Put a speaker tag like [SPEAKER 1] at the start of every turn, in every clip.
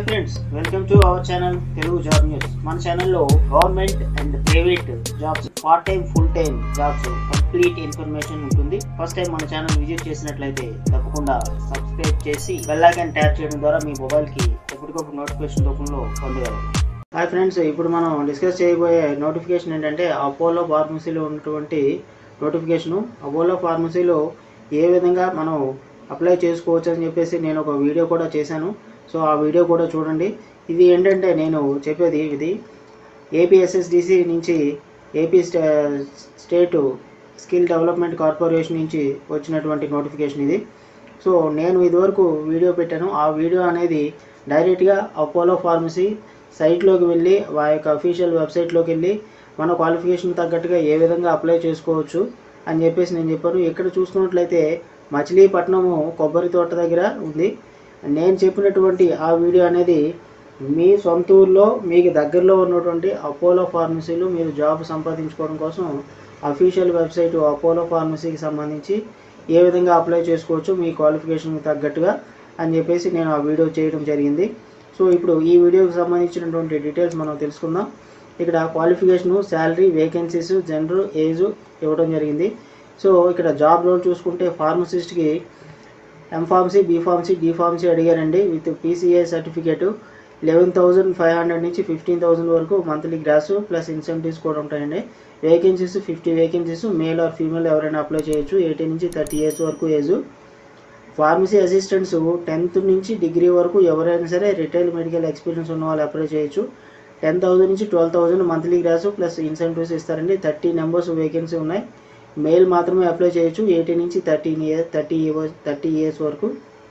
[SPEAKER 1] friends welcome to our channel Telugu job news మన ఛానల్లో government and private jobs part time full time jobs complete information ఉంటుంది first time మన channel visit చేసినట్లయితే తప్పకుండా subscribe చేసి bell icon tap చేయడం ద్వారా మీ మొబైల్ కి ఎప్పటికప్పుడు నోటిఫికేషన్ రూపంలో పొందగలరు హాయ్ ఫ్రెండ్స్ ఇప్పుడు మనం డిస్కస్ చేయబోయే నోటిఫికేషన్ ఏంటంటే అపోలో ఫార్మసీలో ఉన్నటువంటి నోటిఫికేషను అపోలో ఫార్మసీలో ఏ విధంగా మనం అప్లై చేసుకోవచ్చు అని చెప్పేసి నేను ఒక వీడియో కూడా చేశాను సో ఆ వీడియో కూడా చూడండి ఇది ఏంటంటే నేను చెప్పేది ఇది ఏపీఎస్ఎస్డిసి నుంచి AP state state skill development corporation నుంచి వచ్చినటువంటి నోటిఫికేషన్ ఇది సో నేను ఇదివరకు వీడియో పెట్టాను ఆ వీడియో అనేది డైరెక్ట్గా అపోలో ఫార్మసీ సైట్లోకి వెళ్ళి ఆ యొక్క అఫీషియల్ వెబ్సైట్లోకి వెళ్ళి మన క్వాలిఫికేషన్ తగ్గట్టుగా ఏ విధంగా అప్లై చేసుకోవచ్చు అని చెప్పేసి నేను చెప్పాను ఇక్కడ చూసుకున్నట్లయితే మచిలీపట్నము కొబ్బరి తోట దగ్గర ఉంది నేను చెప్పినటువంటి ఆ వీడియో అనేది మీ సొంత ఊర్లో మీకు దగ్గరలో ఉన్నటువంటి అపోలో ఫార్మసీలు మీరు జాబ్ సంపాదించుకోవడం కోసం అఫీషియల్ వెబ్సైట్ అపోలో ఫార్మసీకి సంబంధించి ఏ విధంగా అప్లై చేసుకోవచ్చు మీ క్వాలిఫికేషన్కి తగ్గట్టుగా అని చెప్పేసి నేను ఆ వీడియో చేయడం జరిగింది సో ఇప్పుడు ఈ వీడియోకి సంబంధించినటువంటి డీటెయిల్స్ మనం తెలుసుకుందాం ఇక్కడ qualification salary vacancies general age ఇవ్వడం జరిగింది సో ఇక్కడ జాబ్ రోల్ చూసుకుంటే ఫార్మసిస్ట్కి ఎంఫార్మసీ బీఫార్మసీ డిఫార్మసీ అడిగారండి with PCA certificate eleven thousand five hundred నుంచి ఫిఫ్టీన్ థౌజండ్ వరకు మంత్లీ గ్రాస్ ప్లస్ ఇన్సెంటివ్స్ కూడా ఉంటాయండి vacancies fifty vacancies male or female ఎవరైనా అప్లై చేయొచ్చు ఎయిటీన్ నుంచి థర్టీ ఇయర్స్ వరకు ఏజ్ ఫార్మసీ అసిస్టెంట్స్ టెన్త్ నుంచి డిగ్రీ వరకు ఎవరైనా సరే రిటైల్ మెడికల్ ఎక్స్పీరియన్స్ ఉన్న వాళ్ళు అప్లై చేయొచ్చు టెన్ థౌసండ్ నుంచి twelve thousand monthly gross plus incentives ఇస్తారండి థర్టీ నెంబర్స్ వేకెన్సీ ఉన్నాయి మేల్ మాత్రమే అప్లై చేయొచ్చు ఎయిటీన్ నుంచి thirteen year thirty years thirty years వరకు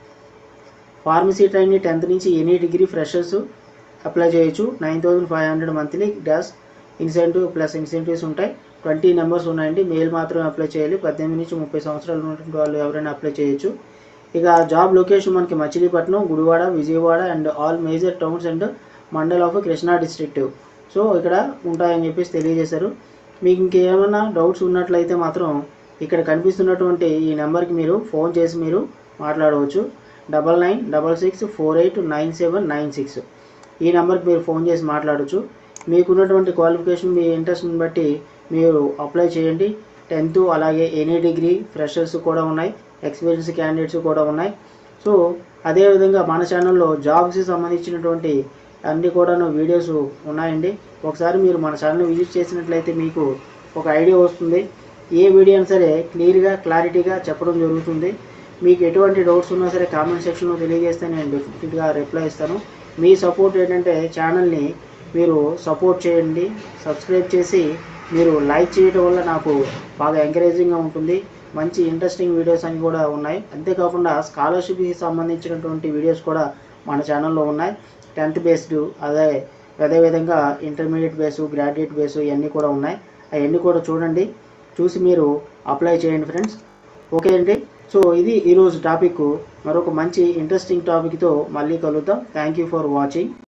[SPEAKER 1] ఫార్మసీ ట్రైనీ టెన్త్ నుంచి ఎనీ డిగ్రీ ఫ్రెషర్స్ అప్లై చేయొచ్చు nine thousand five hundred monthly gross incentive plus incentives ఉంటాయి twenty numbers ఉన్నాయండి మేల్ మాత్రమే అప్లై చేయాలి పద్దెనిమిది నుంచి ముప్పై సంవత్సరాలు ఉన్నటువంటి వాళ్ళు ఎవరైనా అప్లై చేయొచ్చు ఇక జాబ్ లొకేషన్ మనకి Machilipatnam Gudivada Vijayawada and all major towns and mandal of Krishna district so ఇక్కడ ఉంటాయని చెప్పేసి తెలియజేశారు మీకు ఇంకేమైనా డౌట్స్ ఉన్నట్లయితే మాత్రం ఇక్కడ కనిపిస్తున్నటువంటి ఈ నెంబర్కి మీరు ఫోన్ చేసి మీరు మాట్లాడవచ్చు double nine double six four eight nine seven nine six ఈ నెంబర్కి మీరు ఫోన్ చేసి మాట్లాడవచ్చు మీకున్నటువంటి క్వాలిఫికేషన్ మీ ఇంట్రెస్ట్ని బట్టి మీరు అప్లై చేయండి టెన్త్ అలాగే ఎనీ డిగ్రీ ఫ్రెషర్స్ కూడా ఉన్నాయి ఎక్స్పీరియన్స్ క్యాండిడేట్స్ కూడా ఉన్నాయి సో అదేవిధంగా మన ఛానల్లో జాబ్స్కి సంబంధించినటువంటి అన్నీ కూడాను వీడియోస్ ఉన్నాయండి ఒకసారి మీరు మన ఛానల్ విజిట్ చేసినట్లయితే మీకు ఒక ఐడియా వస్తుంది ఏ వీడియో అయినా సరే క్లియర్గా క్లారిటీగా చెప్పడం జరుగుతుంది మీకు ఎటువంటి డౌట్స్ ఉన్నా సరే కామెంట్ సెక్షన్లో తెలియజేస్తే నేను డెఫినెట్గా రిప్లై ఇస్తాను మీ సపోర్ట్ ఏంటంటే ఛానల్ని మీరు సపోర్ట్ చేయండి సబ్స్క్రైబ్ చేసి మీరు లైక్ చేయడం వల్ల నాకు బాగా ఎంకరేజింగ్గా ఉంటుంది మంచి ఇంట్రెస్టింగ్ వీడియోస్ అన్ని కూడా ఉన్నాయి అంతేకాకుండా స్కాలర్షిప్కి సంబంధించినటువంటి వీడియోస్ కూడా మన ఛానల్లో ఉన్నాయి టెన్త్ బేస్డ్ అదే అదేవిధంగా ఇంటర్మీడియట్ బేసు గ్రాడ్యుయేట్ బేసు ఇవన్నీ కూడా ఉన్నాయి అవన్నీ కూడా చూడండి చూసి మీరు అప్లై చేయండి ఫ్రెండ్స్ ఓకే అండి సో ఇది ఈరోజు టాపిక్ మరొక మంచి ఇంట్రెస్టింగ్ టాపిక్తో మళ్ళీ కలుద్దాం థ్యాంక్ యూ ఫర్ వాచింగ్